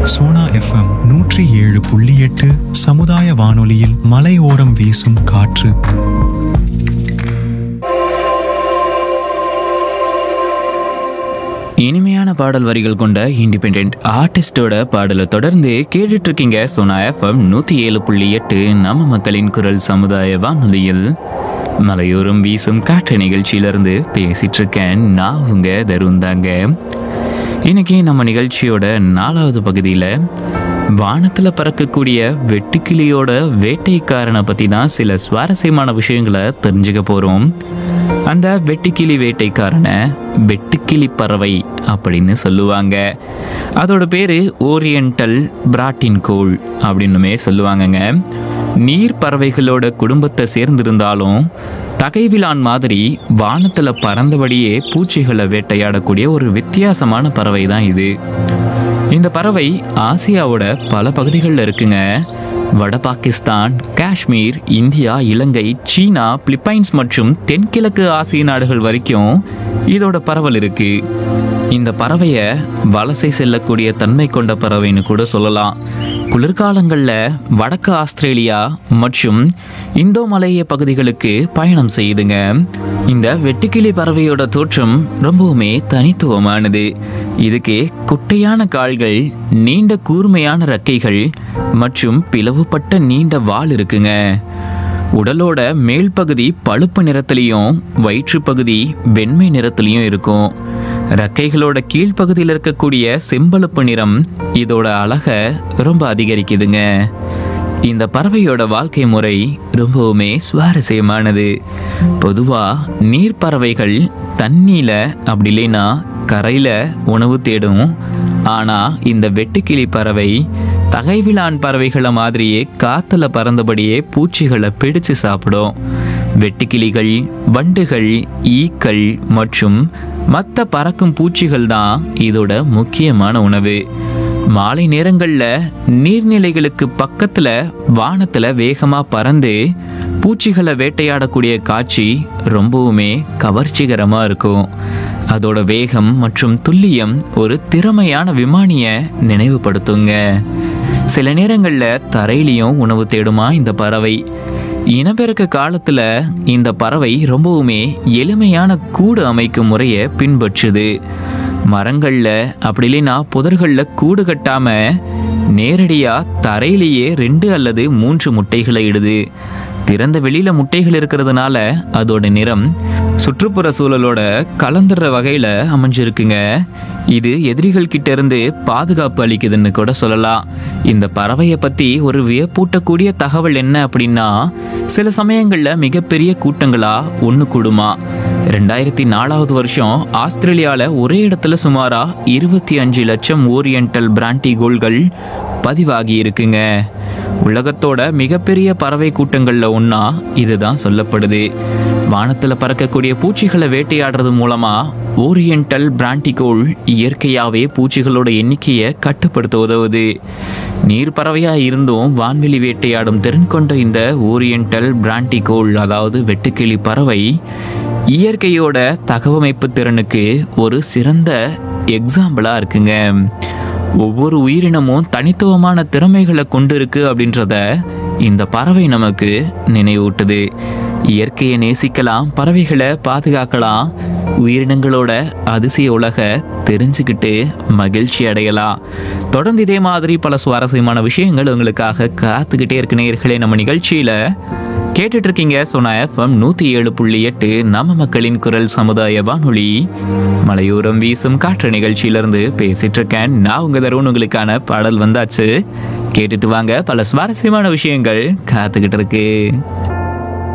Sona FM நூற்றி ஏழு புள்ளி எட்டு சமுதாய வானொலியில் மலையோரம் வீசும் காற்று இனிமையான பாடல் வரிகள் கொண்ட இண்டிபெண்ட் ஆர்டிஸ்டோட பாடலை தொடர்ந்து கேட்டுட்டு இருக்கீங்க சோனா எஃப்எம் நூத்தி ஏழு புள்ளி எட்டு நம்ம மக்களின் குரல் சமுதாய வானொலியில் மலையோரம் வீசும் காற்று நிகழ்ச்சியிலிருந்து பேசிட்டு இருக்கேன் நான் உங்க தருண் தாங்க இன்னைக்கு நம்ம நிகழ்ச்சியோட நாலாவது பகுதியில் வானத்தில் பறக்கக்கூடிய வெட்டுக்கிளியோட வேட்டைக்காரனை பற்றி தான் சில சுவாரஸ்யமான விஷயங்களை தெரிஞ்சுக்க போகிறோம் அந்த வெட்டுக்கிளி வேட்டைக்காரனை வெட்டுக்கிளி பறவை அப்படின்னு சொல்லுவாங்க அதோட பேர் ஓரியண்டல் பிராட்டின் கோள் அப்படின்னுமே சொல்லுவாங்கங்க நீர் பறவைகளோட குடும்பத்தை சேர்ந்திருந்தாலும் தகைவிலான் மாதிரி வானத்தில் பறந்தபடியே பூச்சிகளை வேட்டையாடக்கூடிய ஒரு வித்தியாசமான பறவை தான் இது இந்த பறவை ஆசியாவோட பல பகுதிகளில் இருக்குங்க வட பாகிஸ்தான் காஷ்மீர் இந்தியா இலங்கை சீனா பிலிப்பைன்ஸ் மற்றும் தென்கிழக்கு ஆசிய நாடுகள் வரைக்கும் இதோட பரவல் இருக்கு இந்த பறவையை வலசை செல்லக்கூடிய தன்மை கொண்ட பறவைன்னு கூட சொல்லலாம் குளிர்காலங்களில் வடக்கு ஆஸ்திரேலியா மற்றும் இந்தோ மலைய பகுதிகளுக்கு பயணம் செய்யுதுங்க இந்த வெட்டுக்கிளி பறவையோட தோற்றம் ரொம்பவுமே தனித்துவமானது இதுக்கு குட்டையான கால்கள் நீண்ட கூர்மையான ரெக்கைகள் மற்றும் பிளவுபட்ட நீண்ட வால் இருக்குங்க உடலோட மேல் பகுதி பழுப்பு நிறத்துலையும் வயிற்று பகுதி வெண்மை நிறத்துலையும் இருக்கும் ரெக்கைகளோட கீழ்ப்பகுதியில் இருக்கக்கூடிய செம்பழுப்பு நிறம் இதோட அழகை ரொம்ப அதிகரிக்குதுங்க இந்த பறவையோட வாழ்க்கை முறை ரொம்பவுமே சுவாரஸ்யமானது பொதுவாக நீர்ப்பறவைகள் தண்ணியில் அப்படி இல்லைன்னா கரையில் உணவு தேடும் ஆனால் இந்த வெட்டுக்கிளி பறவை தகைவிலான் பறவைகளை மாதிரியே காத்துல பறந்தபடியே பூச்சிகளை பிடிச்சு சாப்பிடும் வெட்டுக்கிளிகள் வண்டுகள் ஈக்கள் மற்றும் மற்ற பறக்கும் பூச்சிகள் தான் இதோட முக்கியமான உணவு மாலை நேரங்களில் நீர்நிலைகளுக்கு பக்கத்தில் வானத்தில் வேகமாக பறந்து பூச்சிகளை வேட்டையாடக்கூடிய காட்சி ரொம்பவுமே கவர்ச்சிகரமாக இருக்கும் அதோட வேகம் மற்றும் துல்லியம் ஒரு திறமையான விமானியை நினைவுபடுத்துங்க சில நேரங்களில் தரையிலையும் உணவு தேடுமா இந்த பறவை இனப்பெருக்க காலத்தில் இந்த பறவை ரொம்பவுமே எளிமையான கூடு அமைக்கும் முறையை பின்பற்றுது மரங்களில் அப்படி இல்லைன்னா புதர்களில் கூடு கட்டாம நேரடியாக தரையிலேயே ரெண்டு அல்லது மூன்று முட்டைகளை இடுது திறந்த வெளியில முட்டைகள் இருக்கிறதுனால அதோட நிறம் சுற்றுப்புற சூழலோட கலந்துற வகையில அமைஞ்சிருக்குங்க இது எதிரிகள் கிட்ட இருந்து பாதுகாப்பு அளிக்குதுன்னு கூட சொல்லலாம் இந்த பறவையை பத்தி ஒரு வியப்பூட்டக்கூடிய தகவல் என்ன அப்படின்னா சில சமயங்கள்ல மிகப்பெரிய கூட்டங்களா ஒன்று கூடுமா ரெண்டாயிரத்தி நாலாவது வருஷம் ஆஸ்திரேலியால ஒரே இடத்துல சுமாரா இருபத்தி அஞ்சு லட்சம் ஓரியண்டல் பிராண்டி கோல்கள் பதிவாகி இருக்குங்க உலகத்தோட மிகப்பெரிய பறவை கூட்டங்கள்ல ஒன்றா இதுதான் சொல்லப்படுது வானத்தில் பறக்கக்கூடிய பூச்சிகளை வேட்டையாடுறது மூலமா ஓரியண்டல் பிராண்டிகோல் இயற்கையாகவே பூச்சிகளோட எண்ணிக்கையை கட்டுப்படுத்த உதவுது நீர் பறவையா இருந்தும் வான்வெளி வேட்டையாடும் திறன் கொண்ட இந்த ஓரியண்டல் பிராண்டிகோல் அதாவது வெட்டுக்கிளி பறவை இயற்கையோட தகவமைப்பு திறனுக்கு ஒரு சிறந்த எக்ஸாம்பிளா இருக்குங்க ஒவ்வொரு உயிரினமும் தனித்துவமான திறமைகளை கொண்டு இருக்கு அப்படின்றத இந்த பறவை நமக்கு நினைவூட்டுது இயற்கையை நேசிக்கலாம் பறவைகளை பாதுகாக்கலாம் உயிரினங்களோட அதிசய உலக தெரிஞ்சுக்கிட்டு மகிழ்ச்சி அடையலாம் தொடர்ந்து இதே மாதிரி பல சுவாரஸ்யமான விஷயங்கள் உங்களுக்காக காத்துக்கிட்டே இருக்க நேயர்களே நம்ம நிகழ்ச்சியில கேட்டுட்டு இருக்கீங்க சோனா எஃப்எம் நூத்தி ஏழு புள்ளி எட்டு நம்ம மக்களின் குரல் சமுதாய வானொலி மலையோரம் வீசும் காற்று நிகழ்ச்சியிலிருந்து பேசிட்டு இருக்கேன் நான் உங்க தருண் உங்களுக்கான பாடல் வந்தாச்சு கேட்டுட்டு வாங்க பல சுவாரஸ்யமான விஷயங்கள் காத்துக்கிட்டு இருக்கு